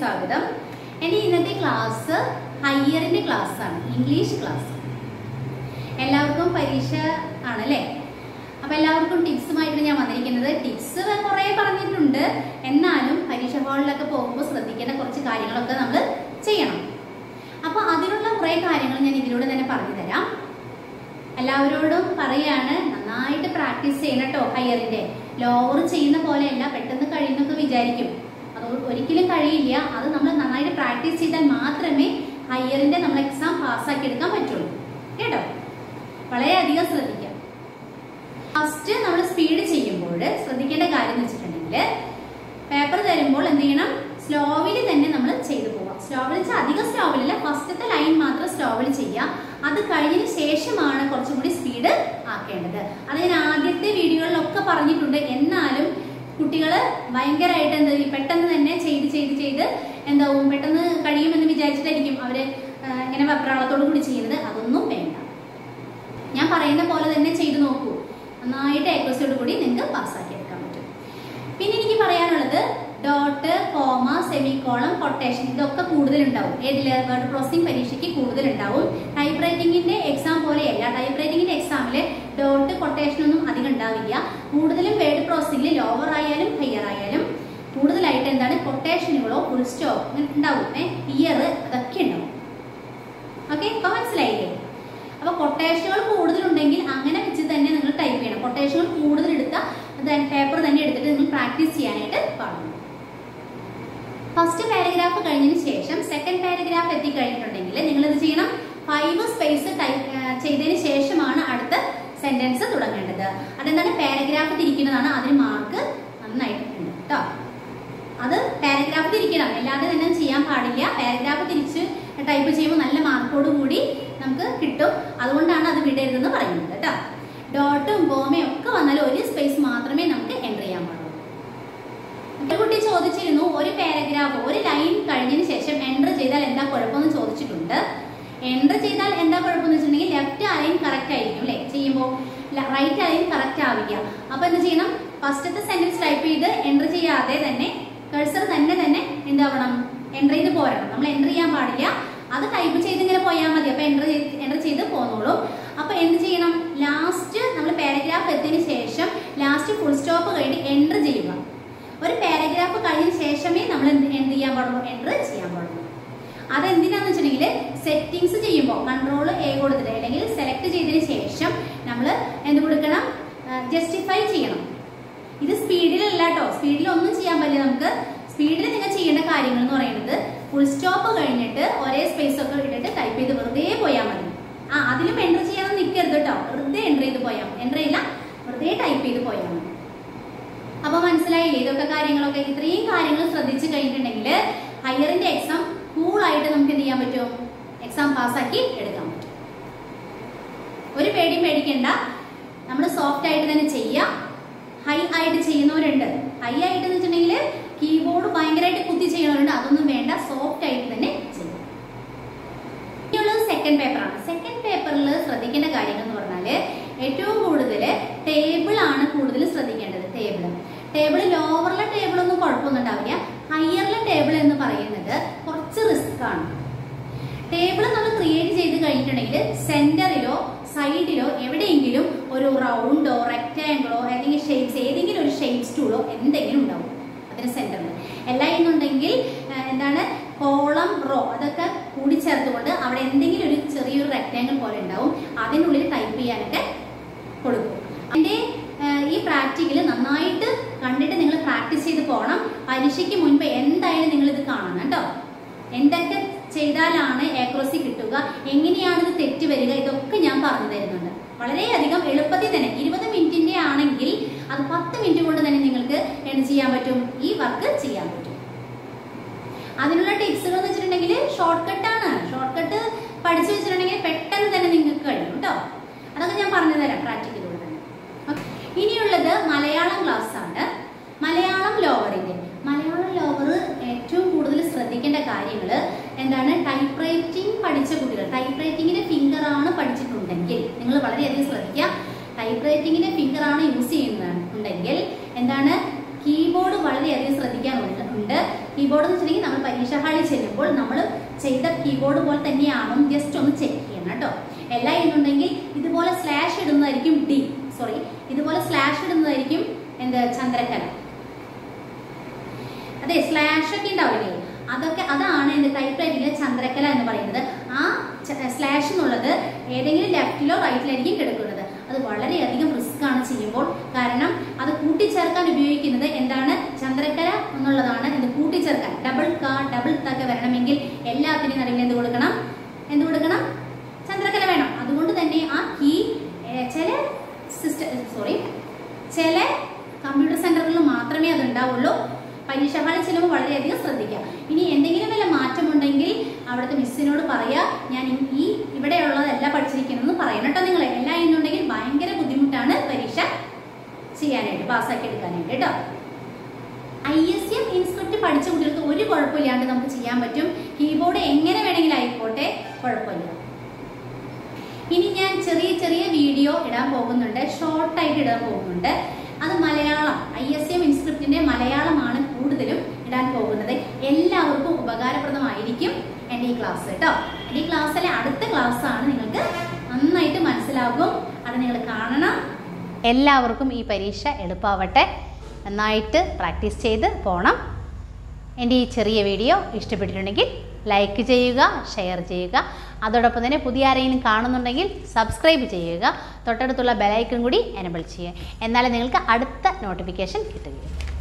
സ്വാഗതം എൻ്റെ ഇന്നത്തെ ക്ലാസ് ഹയറിന്റെ ക്ലാസ് ആണ് ഇംഗ്ലീഷ് ക്ലാസ് എല്ലാവർക്കും പരീക്ഷ ആണല്ലേ അപ്പൊ എല്ലാവർക്കും ടിപ്സുമായിട്ട് ഞാൻ വന്നിരിക്കുന്നത് ടിപ്സ് കുറെ പറഞ്ഞിട്ടുണ്ട് എന്നാലും പരീക്ഷ ഹാളിലൊക്കെ പോകുമ്പോൾ ശ്രദ്ധിക്കേണ്ട കുറച്ച് കാര്യങ്ങളൊക്കെ നമ്മൾ ചെയ്യണം അപ്പൊ അതിനുള്ള കുറെ കാര്യങ്ങൾ ഞാൻ ഇതിലൂടെ തന്നെ പറഞ്ഞു തരാം എല്ലാവരോടും പറയാണ് നന്നായിട്ട് പ്രാക്ടീസ് ചെയ്യണം കേട്ടോ ഹയറിന്റെ ലോവർ ചെയ്യുന്ന പോലെയല്ല പെട്ടെന്ന് കഴിയുന്നൊക്കെ വിചാരിക്കും അത് ഒരിക്കലും കഴിയില്ല അത് നമ്മൾ നന്നായിട്ട് പ്രാക്ടീസ് ചെയ്താൽ മാത്രമേ ഹയറിന്റെ നമ്മൾ എക്സാം പാസ്സാക്കി എടുക്കാൻ പറ്റുള്ളൂ കേട്ടോ വളരെയധികം ശ്രദ്ധിക്കാം ഫസ്റ്റ് നമ്മൾ സ്പീഡ് ചെയ്യുമ്പോൾ ശ്രദ്ധിക്കേണ്ട കാര്യം എന്ന് വെച്ചിട്ടുണ്ടെങ്കിൽ പേപ്പർ തരുമ്പോൾ എന്ത് ചെയ്യണം സ്ലോവിൽ തന്നെ നമ്മൾ ചെയ്തു പോവാം സ്ലോവിൽ വെച്ചാൽ അധികം സ്ലോവിലല്ല ഫസ്റ്റത്തെ ലൈൻ മാത്രം സ്ലോവിൽ ചെയ്യുക അത് കഴിഞ്ഞതിന് ശേഷമാണ് കുറച്ചും കൂടി സ്പീഡ് ആക്കേണ്ടത് അത് ഞാൻ ആദ്യത്തെ വീഡിയോകളിലൊക്കെ പറഞ്ഞിട്ടുണ്ട് എന്നാലും കുട്ടികൾ ഭയങ്കരമായിട്ട് എന്താ ഈ പെട്ടെന്ന് തന്നെ ചെയ്ത് ചെയ്ത് ചെയ്ത് എന്താവും പെട്ടെന്ന് കഴിയുമെന്ന് വിചാരിച്ചിട്ടായിരിക്കും അവര് ആ, ഇങ്ങനെ വെപ്രാളത്തോടു കൂടി ചെയ്യുന്നത് അതൊന്നും വേണ്ട ഞാൻ പറയുന്ന പോലെ തന്നെ ചെയ്തു നോക്കൂ നന്നായിട്ട് ഏക്രസിയോട് കൂടി നിങ്ങൾക്ക് പാസ്സാക്കി എടുക്കാൻ പറ്റും പിന്നെ എനിക്ക് പറയാനുള്ളത് ഡോട്ട് കോമ സെമിക്കോളം കൊട്ടേഷൻ ഇതൊക്കെ കൂടുതൽ ഉണ്ടാവും ഏതില് വേർഡ് പ്രോസസിംഗ് പരീക്ഷയ്ക്ക് കൂടുതൽ ഉണ്ടാവും ടൈപ്പ് റൈറ്റിംഗിന്റെ എക്സാം പോലെയല്ല ടൈപ്പ് റൈറ്റിംഗിന്റെ എക്സാമില് ഡോട്ട് കൊട്ടേഷൻ ഒന്നും അധികം ഉണ്ടാവില്ല കൂടുതലും വേർഡ് പ്രോസസിംഗിൽ ലോവർ ആയാലും ഹയർ ആയാലും കൂടുതലായിട്ട് എന്താണ് കൊട്ടേഷനുകളോ ഫുൾ സ്റ്റോപ്പ് അങ്ങനെ ഉണ്ടാവും ഇയർ അതൊക്കെ ഉണ്ടാവും ഓക്കെ ഇപ്പൊ മനസ്സിലായില്ലേ അപ്പൊ കൊട്ടേഷനുകൾ കൂടുതലുണ്ടെങ്കിൽ അങ്ങനെ വെച്ച് തന്നെ നിങ്ങൾ ടൈപ്പ് ചെയ്യണം കൊട്ടേഷനുകൾ കൂടുതൽ എടുത്ത പേപ്പർ തന്നെ എടുത്തിട്ട് നിങ്ങൾ പ്രാക്ടീസ് ചെയ്യാനായിട്ട് പാടുന്നു ഫസ്റ്റ് പാരഗ്രാഫ് കഴിഞ്ഞതിന് ശേഷം സെക്കൻഡ് പാരഗ്രാഫ് എത്തിക്കഴിഞ്ഞിട്ടുണ്ടെങ്കിൽ നിങ്ങൾ ഇത് ചെയ്യണം ഫൈവ് സ്പേസ് ടൈപ്പ് ചെയ്തതിന് ശേഷമാണ് അടുത്ത സെന്റൻസ് തുടങ്ങേണ്ടത് അതെന്താണ് പാരഗ്രാഫ് തിരിക്കുന്നതാണ് അതിന് മാർക്ക് നന്നായിട്ട് ഉണ്ട് കേട്ടോ അത് പാരഗ്രാഫ് തിരിക്കണം അല്ലാതെ തന്നെ ചെയ്യാൻ പാടില്ല പാരഗ്രാഫ് തിരിച്ച് ടൈപ്പ് ചെയ്യുമ്പോൾ നല്ല മാർക്കോട് കൂടി നമുക്ക് കിട്ടും അതുകൊണ്ടാണ് അത് വിടരുതെന്ന് പറയുന്നത് കേട്ടോ ഡോട്ടും ബോമയും ഒക്കെ വന്നാൽ ഒരു സ്പേസ് മാത്രമേ നമുക്ക് എൻ്റർ ചെയ്യാൻ പാടുള്ളൂ ഒരു കുട്ടി ചോദിച്ചിരുന്നു ഒരു പാരഗ്രാഫ് ഒരു ലൈൻ കഴിഞ്ഞതിന് ശേഷം എൻ്റർ ചെയ്താൽ എന്താ കുഴപ്പമെന്ന് ചോദിച്ചിട്ടുണ്ട് എൻ്റർ ചെയ്താൽ എന്താ കുഴപ്പമെന്ന് വെച്ചിട്ടുണ്ടെങ്കിൽ ലെഫ്റ്റ് അലൈൻ കറക്റ്റ് ആയിരിക്കും അല്ലേ ചെയ്യുമ്പോൾ റൈറ്റ് അലൈൻ കറക്റ്റ് ആവില്ല അപ്പൊ എന്ത് ചെയ്യണം ഫസ്റ്റത്തെ സെന്റൻസ് ടൈപ്പ് ചെയ്ത് എൻ്റർ ചെയ്യാതെ തന്നെ കഴ്സർ തന്നെ തന്നെ എന്താവണം എൻ്റർ ചെയ്ത് പോരണം നമ്മൾ എൻ്റർ ചെയ്യാൻ പാടില്ല അത് ടൈപ്പ് ചെയ്ത് ഇങ്ങനെ പോയാൽ മതി അപ്പൊ എൻ്റർ ചെയ്ത് എൻ്റർ ചെയ്ത് പോന്നോളും അപ്പൊ എന്ത് ചെയ്യണം ലാസ്റ്റ് നമ്മൾ പാരഗ്രാഫ് എത്തിയതിനു ശേഷം ലാസ്റ്റ് ഫുൾ സ്റ്റോപ്പ് കഴിഞ്ഞ് എൻ്റർ ചെയ്യുക ഒരു പാരഗ്രാഫ് കഴിഞ്ഞതിന് ശേഷമേ നമ്മൾ എന്ത് എന്ത് ചെയ്യാൻ പാടുള്ളൂ എൻ്റർ ചെയ്യാൻ പാടുള്ളൂ അതെന്തിനാന്ന് വെച്ചിട്ടുണ്ടെങ്കിൽ സെറ്റിങ്സ് ചെയ്യുമ്പോൾ കൺട്രോൾ എ കൊടുത്തിട്ട് അല്ലെങ്കിൽ സെലക്ട് ചെയ്തതിന് ശേഷം നമ്മൾ എന്ത് കൊടുക്കണം ജസ്റ്റിഫൈ ചെയ്യണം ഇത് സ്പീഡിലല്ല കേട്ടോ സ്പീഡിൽ ഒന്നും ചെയ്യാൻ പറ്റില്ല നമുക്ക് സ്പീഡിൽ നിങ്ങൾ ചെയ്യേണ്ട കാര്യങ്ങൾ എന്ന് പറയുന്നത് ഫുൾ സ്റ്റോപ്പ് കഴിഞ്ഞിട്ട് ഒരേ സ്പേസ് ഒക്കെ ഇട്ടിട്ട് ടൈപ്പ് ചെയ്ത് വെറുതെ പോയാൽ മതി ആ അതിലും എൻ്റർ ചെയ്യാൻ നിൽക്കരുത് കേട്ടോ വെറുതെ എൻ്റർ ചെയ്ത് പോയാൽ എൻ്റർ ചെയ്യില്ല വെറുതെ ടൈപ്പ് ചെയ്ത് പോയാൽ മതി അപ്പൊ മനസ്സിലായില്ലേ ഇതൊക്കെ കാര്യങ്ങളൊക്കെ ഇത്രയും കാര്യങ്ങൾ ശ്രദ്ധിച്ചു കഴിഞ്ഞിട്ടുണ്ടെങ്കിൽ ഹയറിന്റെ എക്സാം കൂൾ ആയിട്ട് നമുക്ക് എന്ത് ചെയ്യാൻ പറ്റും എക്സാം പാസ്സാക്കി എടുക്കാൻ പറ്റും ഒരു പേടിയും പേടിക്കണ്ട നമ്മൾ സോഫ്റ്റ് ആയിട്ട് തന്നെ ചെയ്യാം ഹൈ ആയിട്ട് ചെയ്യുന്നവരുണ്ട് ഹൈ ആയിട്ട് എന്ന് വെച്ചിട്ടുണ്ടെങ്കിൽ കീബോർഡ് ഭയങ്കരമായിട്ട് കുത്തി ചെയ്യുന്നവരുണ്ട് അതൊന്നും വേണ്ട സോഫ്റ്റ് ആയിട്ട് തന്നെ ചെയ്യാം ഇനിയുള്ളത് സെക്കൻഡ് പേപ്പറാണ് സെക്കൻഡ് പേപ്പറിൽ ശ്രദ്ധിക്കേണ്ട കാര്യങ്ങൾ എന്ന് പറഞ്ഞാൽ ഏറ്റവും കൂടുതൽ ടേബിൾ ആണ് കൂടുതൽ ശ്രദ്ധിക്കേണ്ടത് ടേബിൾ ടേബിൾ ലോവറിലെ ടേബിൾ ഒന്നും കുഴപ്പമൊന്നും ഉണ്ടാവില്ല ഹയറിലെ ടേബിൾ എന്ന് പറയുന്നത് കുറച്ച് റിസ്ക് ആണ് ടേബിൾ നമ്മൾ ക്രിയേറ്റ് ചെയ്ത് കഴിഞ്ഞിട്ടുണ്ടെങ്കിൽ സെന്ററിലോ സൈഡിലോ എവിടെയെങ്കിലും ഒരു റൗണ്ടോ റെക്റ്റാങ്കിളോ അല്ലെങ്കിൽ ഷേപ്സ് ഏതെങ്കിലും ഒരു ഷേപ്പ് സ്റ്റൂളോ എന്തെങ്കിലും ഉണ്ടാവും അതിന് സെന്ററിൽ എല്ലാം എന്നുണ്ടെങ്കിൽ ആ, എന്താണ് കോളം റോ അതൊക്കെ കൂടി ചേർത്തുകൊണ്ട് അവിടെ എന്തെങ്കിലും ഒരു ചെറിയൊരു റെക്റ്റാങ്കിൾ പോലെ ഉണ്ടാവും അതിനുള്ളിൽ ടൈപ്പ് ചെയ്യാനൊക്കെ കൊടുക്കും അതിന്റെ ആ, ഈ പ്രാക്ടിക്കൽ നന്നായിട്ട് കണ്ടിട്ട് നിങ്ങൾ പ്രാക്ടീസ് ചെയ്ത് പോകണം പരീക്ഷയ്ക്ക് മുൻപ് എന്തായാലും നിങ്ങൾ ഇത് കാണണം കേട്ടോ എന്തൊക്കെ ചെയ്താലാണ് ഏക്രോസി കിട്ടുക എങ്ങനെയാണ് ഇത് തെറ്റ് വരിക ഇതൊക്കെ ഞാൻ പറഞ്ഞു തരുന്നുണ്ട് വളരെയധികം എളുപ്പത്തിൽ തന്നെ ഇരുപത് മിനിറ്റിന്റെ ആണെങ്കിൽ അത് പത്ത് മിനിറ്റ് കൊണ്ട് തന്നെ നിങ്ങൾക്ക് എന്ത് ചെയ്യാൻ പറ്റും ഈ വർക്ക് ചെയ്യാൻ പറ്റും അതിനുള്ള ടിപ്സുകൾ എന്ന് വെച്ചിട്ടുണ്ടെങ്കിൽ ഷോർട്ട് കട്ടാണ് ഷോർട്ട് കട്ട് പഠിച്ചു വെച്ചിട്ടുണ്ടെങ്കിൽ പെട്ടെന്ന് തന്നെ നിങ്ങൾക്ക് കഴിയും കേട്ടോ അതൊക്കെ ഞാൻ പറഞ്ഞു തരാം പ്രാക്ടിക്കലൂടെ തന്നെ Okay. ഇനിയുള്ളത് മലയാളം ക്ലാസ് ആണ് മലയാളം ലോവറിന്റെ മലയാളം ലോവർ ഏറ്റവും കൂടുതൽ ശ്രദ്ധിക്കേണ്ട കാര്യങ്ങൾ എന്താണ് ടൈപ്പ് റൈറ്റിംഗ് പഠിച്ച കുട്ടികൾ ടൈപ്പ് റൈറ്റിംഗിന്റെ ഫിംഗർ ആണ് പഠിച്ചിട്ടുണ്ടെങ്കിൽ നിങ്ങൾ വളരെയധികം ശ്രദ്ധിക്കുക ടൈപ്പ് റൈറ്റിംഗിന്റെ ഫിംഗർ ആണ് യൂസ് ചെയ്യുന്നുണ്ടെങ്കിൽ എന്താണ് കീബോർഡ് വളരെയധികം ശ്രദ്ധിക്കാനുണ്ട് ഉണ്ട് കീബോർഡ് എന്ന് വെച്ചിട്ടുണ്ടെങ്കിൽ നമ്മൾ പരീക്ഷ ഹാളിൽ ചെല്ലുമ്പോൾ നമ്മൾ ചെയ്ത കീബോർഡ് പോലെ തന്നെയാണോ ജസ്റ്റ് ഒന്ന് ചെക്ക് ചെയ്യണം കേട്ടോ എല്ലാം എന്നുണ്ടെങ്കിൽ ഇതുപോലെ സ്ലാഷ് ഇടുന്നതായിരിക്കും ഡി സോറി ഇതുപോലെ സ്ലാഷ് ഇടുന്നതായിരിക്കും എന്ത് ചന്ദ്രക്കല അതെ സ്ലാഷ് ഒക്കെ ഉണ്ടാവില്ലേ അതൊക്കെ അതാണ് എൻ്റെ ടൈപ്പ് റൈറ്റിംഗിലെ ചന്ദ്രക്കല എന്ന് പറയുന്നത് ആ സ്ലാഷ് എന്നുള്ളത് ഏതെങ്കിലും ലെഫ്റ്റിലോ റൈറ്റിലായിരിക്കും കിടക്കുന്നത് അത് വളരെയധികം റിസ്ക് ആണ് ചെയ്യുമ്പോൾ കാരണം അത് കൂട്ടിച്ചേർക്കാൻ ഉപയോഗിക്കുന്നത് എന്താണ് ചന്ദ്രക്കല എന്നുള്ളതാണ് ഇത് കൂട്ടിച്ചേർക്കാൻ ഡബിൾ കാ ഡബിൾ തക്ക വരണമെങ്കിൽ എല്ലാത്തിനും നടുവിൽ എന്ത് കൊടുക്കണം എന്ത് കൊടുക്കണം ചന്ദ്രക്കല വേണം അതുകൊണ്ട് തന്നെ ആ കീ ചില സിസ്റ്റം സോറി ചില കമ്പ്യൂട്ടർ സെന്ററുകളിൽ മാത്രമേ അത് ഉണ്ടാവുള്ളൂ പരീക്ഷ ഹാളിൽ ചെല്ലുമ്പോൾ വളരെയധികം ശ്രദ്ധിക്കാം ഇനി എന്തെങ്കിലും വല്ല മാറ്റമുണ്ടെങ്കിൽ അവിടുത്തെ മിസ്സിനോട് പറയാ ഞാൻ ഈ- ഈ ഇവിടെയുള്ളതല്ല പഠിച്ചിരിക്കണമെന്ന് പറയണം കേട്ടോ നിങ്ങൾ എല്ലാം എന്നുണ്ടെങ്കിൽ ഭയങ്കര ബുദ്ധിമുട്ടാണ് പരീക്ഷ ചെയ്യാനായിട്ട് പാസ്സാക്കി എടുക്കാനായിട്ട് കേട്ടോ ഐ എസ് എം ഇൻസ്ക്രിപ്റ്റ് പഠിച്ച കുട്ടികൾക്ക് ഒരു കുഴപ്പമില്ലാണ്ട് നമുക്ക് ചെയ്യാൻ പറ്റും കീബോർഡ് എങ്ങനെ വേണമെങ്കിലും ആയിക്കോട്ടെ കുഴപ്പമില്ല ഇനി ഞാൻ ചെറിയ ചെറിയ വീഡിയോ ഇടാൻ പോകുന്നുണ്ട് ഷോർട്ടായിട്ട് ഇടാൻ പോകുന്നുണ്ട് അത് മലയാളം ഐ എസ് എം ഇൻസ്ക്രിപ്റ്റിന്റെ മലയാളമാണ് കൂടുതലും ഇടാൻ പോകുന്നത് എല്ലാവർക്കും ഉപകാരപ്രദമായിരിക്കും എൻ്റെ ഈ ക്ലാസ് കേട്ടോ എൻ്റെ ഈ ക്ലാസ്സിലെ അടുത്ത ക്ലാസ് ആണ് നിങ്ങൾക്ക് നന്നായിട്ട് മനസ്സിലാകും അത് നിങ്ങൾ കാണണം എല്ലാവർക്കും ഈ പരീക്ഷ എളുപ്പമാവട്ടെ നന്നായിട്ട് പ്രാക്ടീസ് ചെയ്ത് പോകണം എൻ്റെ ഈ ചെറിയ വീഡിയോ ഇഷ്ടപ്പെട്ടിട്ടുണ്ടെങ്കിൽ ലൈക്ക് ചെയ്യുക ഷെയർ ചെയ്യുക അതോടൊപ്പം തന്നെ പുതിയ ആരെങ്കിലും കാണുന്നുണ്ടെങ്കിൽ സബ്സ്ക്രൈബ് ചെയ്യുക തൊട്ടടുത്തുള്ള ബെലൈക്കൺ കൂടി എനബിൾ ചെയ്യുക എന്നാലേ നിങ്ങൾക്ക് അടുത്ത നോട്ടിഫിക്കേഷൻ കിട്ടുകയുള്ളൂ